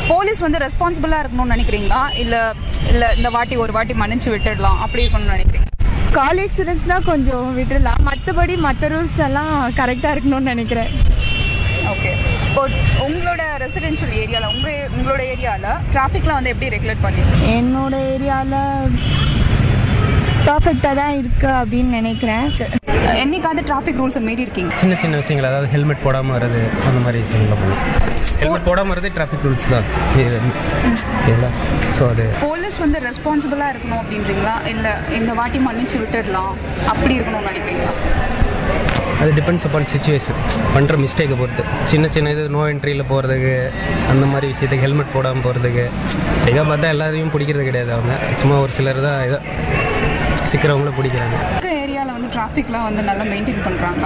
police வந்து ரெஸ்பான்சிபிளா இருக்கணும்னு நினைக்கிறீங்களா இல்ல இல்ல இந்த வாட்டி ஒரு வாட்டி மன்னிச்சு விட்டுடலாம் அப்படி இருக்கணும்னு நினைக்கிறீங்க காலேஜ் ஸ்டூடெண்ட்ஸ் தான் கொஞ்சம் விட்டுடலாம் மற்றபடி மற்ற ரூல்ஸ் எல்லாம் கரெக்டாக இருக்கணும்னு நினைக்கிறேன் ஓகே இப்போ உங்களோட ரெசிடென்ஷியல் ஏரியால உங்க உங்களோட ஏரியால டிராஃபிக்லாம் வந்து எப்படி ரெகுலேட் பண்ணிருக்கீங்க என்னோட ஏரியாவில் பர்ஃபெக்டாக தான் இருக்குது அப்படின்னு நினைக்கிறேன் என்னைக்காவது டிராஃபிக் ரூல்ஸை மீறி இருக்கீங்க சின்ன சின்ன விஷயங்கள் அதாவது ஹெல்மெட் போடாமல் வர்றது அந்த மாதிரி விஷயங்களை பண்ணும் ஹெல்மெட் போடாமல் வரதே டிராஃபிக் ரூல்ஸ் தான் ஓகேங்களா ஸோ அது போலீஸ் வந்து ரெஸ்பான்சிபிளா இருக்கணும் அப்படின்றீங்களா இல்ல இந்த வாட்டி மன்னிச்சு விட்டுடலாம் அப்படி இருக்கணும்னு நினைக்கிறீங்களா அது டிபெண்ட்ஸ் அப்பான் சுச்சுவேஷன் பண்ணுற மிஸ்டேக்கை பொறுத்து சின்ன சின்ன இது நோ என்ட்ரியில் போகிறதுக்கு அந்த மாதிரி விஷயத்துக்கு ஹெல்மெட் போடாமல் போகிறதுக்கு எங்கே பார்த்தா எல்லாரையும் பிடிக்கிறது கிடையாது அவங்க சும்மா ஒரு சிலர் தான் இதை சிக்கிறவங்கள பிடிக்கிறாங்க உங்க ஏரியால வந்து டிராஃபிக்லாம் வந்து நல்லா மெயின்டைன் பண்றாங்க